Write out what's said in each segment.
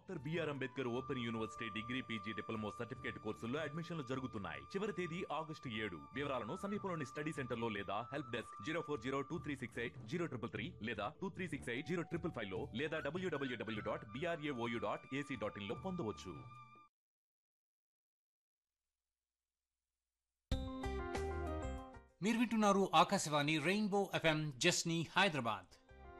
doctor BR Ambedkar open university degree PG diploma certificate కోర్సుల్లో అడ్మిషన్లు జరుగుతున్నాయి చివరి తేదీ ఆగస్టు ఏడు వివరాలను సమీపంలోని స్టడీ సెంటర్ లో లేదా help desk zero four zero two three six eight zero triple three లేదా two three six eight zero triple five లో లేదా డబ్ల్యూడబ్ల్యూడబ్ల్యూ dot BRAOU dot AC dot in లో పొందవచ్చు మీరు వింటున్నారు ఆకాశవాణి రెయిన్బో ఎఫ్ఎం జస్ని హైదరాబాద్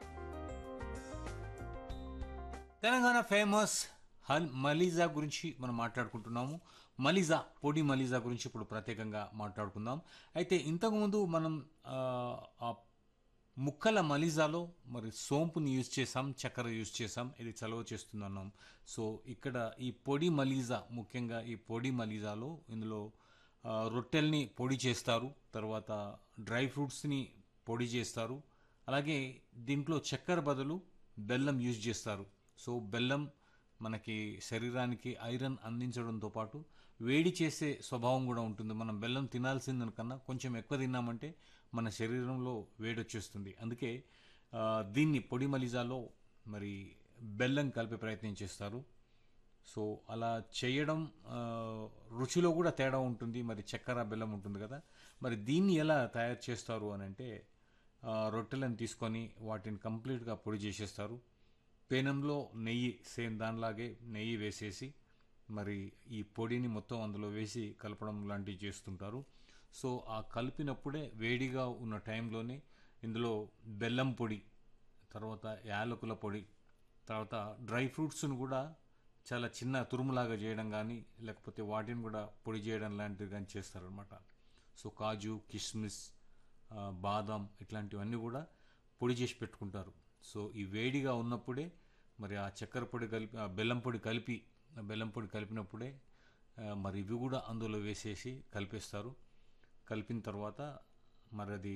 తెలంగాణ ఫేమస్ హల్ మలీజా గురించి మనం మాట్లాడుకుంటున్నాము మలీజా పొడి మలీజా గురించి ఇప్పుడు ప్రత్యేకంగా మాట్లాడుకుందాం అయితే ఇంతకుముందు మనం ఆ, ఆ ముక్కల మలీజాలో మరి సోంపుని యూజ్ చేసాం చక్కెర యూజ్ చేసాం ఇది చలవ చేస్తున్నాం సో ఇక్కడ ఈ పొడి మలీజా ముఖ్యంగా ఈ పొడి మలీజాలో ఇందులో ఆ, రొట్టెల్ని పొడి చేస్తారు తర్వాత డ్రై ఫ్రూట్స్ని పొడి చేస్తారు అలాగే దీంట్లో చక్కెర బదులు బెల్లం యూజ్ చేస్తారు సో బెల్లం మనకి శరీరానికి ఐరన్ అందించడంతో పాటు వేడి చేసే స్వభావం కూడా ఉంటుంది మనం బెల్లం తినాల్సిందనికన్నా కొంచెం ఎక్కువ తిన్నామంటే మన శరీరంలో వేడి వచ్చేస్తుంది అందుకే ఆ, దీన్ని పొడి మలిజాలో మరి బెల్లం కలిపే ప్రయత్నం చేస్తారు సో అలా చేయడం ఆ, రుచిలో కూడా తేడా ఉంటుంది మరి చక్కెర బెల్లం ఉంటుంది కదా మరి దీన్ని ఎలా తయారు చేస్తారు అని అంటే ఆ, రొట్టెలను తీసుకొని వాటిని కంప్లీట్గా పొడి చేసేస్తారు పేనంలో నెయ్యి సేమ్ దానిలాగే నెయ్యి వేసేసి మరి ఈ పొడిని మొత్తం అందులో వేసి కలపడం లాంటివి చేస్తుంటారు సో ఆ కలిపినప్పుడే వేడిగా ఉన్న టైంలోనే ఇందులో బెల్లం పొడి తర్వాత యాలకుల పొడి తర్వాత డ్రై ఫ్రూట్స్ను కూడా చాలా చిన్న తురుములాగా చేయడం కానీ లేకపోతే వాటిని కూడా పొడి చేయడం లాంటివి కానీ చేస్తారనమాట సో కాజు కిస్మిస్ ఆ, బాదం ఇట్లాంటివన్నీ కూడా పొడి చేసి పెట్టుకుంటారు సో ఈ వేడిగా ఉన్నప్పుడే మరి ఆ చక్కెర పొడి కలిపి ఆ బెల్లం పొడి కలిపి ఆ బెల్లం పొడి కలిపినప్పుడే ఆ, మరి ఇవి కూడా అందులో వేసేసి కలిపేస్తారు కలిపిన తర్వాత మరి అది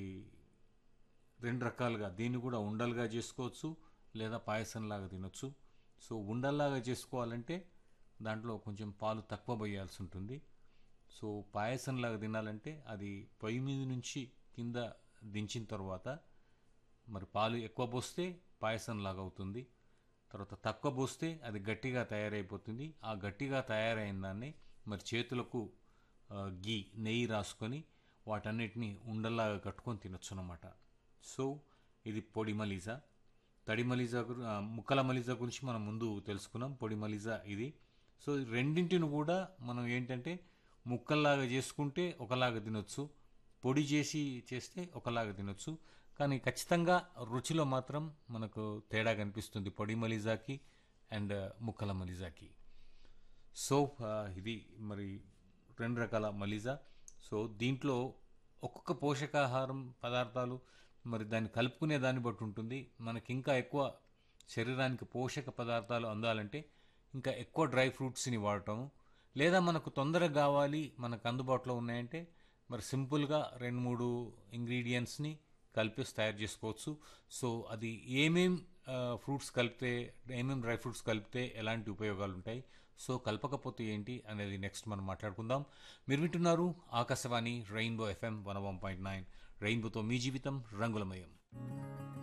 రెండు రకాలుగా దీన్ని కూడా ఉండలుగా చేసుకోవచ్చు లేదా పాయసంలాగా తినొచ్చు సో ఉండల్లాగా చేసుకోవాలంటే దాంట్లో కొంచెం పాలు తక్కువ పోయాల్సి ఉంటుంది సో పాయసంలాగా తినాలంటే అది పొయ్యి మీద నుంచి కింద దించిన తర్వాత మరి పాలు ఎక్కువ పోస్తే పాయసంలాగా అవుతుంది తర్వాత తక్కువ పోస్తే అది గట్టిగా తయారైపోతుంది ఆ గట్టిగా తయారైన దాన్ని మరి చేతులకు ఆ, గీ నెయ్యి రాసుకొని వాటన్నిటిని ఉండల్లాగా కట్టుకొని తినొచ్చు అన్నమాట సో ఇది పొడి మలీజా తడి మలీజా గురి ఆ, ముక్కల మలీజా గురించి మనం ముందు తెలుసుకున్నాం పొడి మలీజా ఇది సో ఈ రెండింటిని కూడా మనం ఏంటంటే ముక్కల్లాగా చేసుకుంటే ఒకలాగా తినొచ్చు పొడి చేసి చేస్తే ఒకలాగా తినొచ్చు కానీ ఖచ్చితంగా రుచిలో మాత్రం మనకు తేడా కనిపిస్తుంది పొడి మలీజాకి అండ్ ముక్కల మలీజాకి సో ఆ, ఇది మరి రెండు రకాల మలిజా సో దీంట్లో ఒక్కొక్క పోషకాహారం పదార్థాలు మరి దాన్ని కలుపుకునే దాన్ని బట్టి ఉంటుంది మనకి ఇంకా ఎక్కువ శరీరానికి పోషక పదార్థాలు అందాలంటే ఇంకా ఎక్కువ డ్రై ఫ్రూట్స్ని వాడటం లేదా మనకు తొందరగా కావాలి మనకు అందుబాటులో ఉన్నాయంటే మరి సింపుల్గా రెండు మూడు ఇంగ్రీడియంట్స్ని కలిపేసి తయారు చేసుకోవచ్చు సో అది ఏమేం ఫ్రూట్స్ కలిపితే ఏమేం డ్రై ఫ్రూట్స్ కలిపితే ఎలాంటి ఉపయోగాలు ఉంటాయి సో కలపకపోతే ఏంటి అనేది నెక్స్ట్ మనం మాట్లాడుకుందాం మీరు వింటున్నారు Akashvani rainbow FM one one point nine రెయిన్బోతో మీ జీవితం రంగులమయం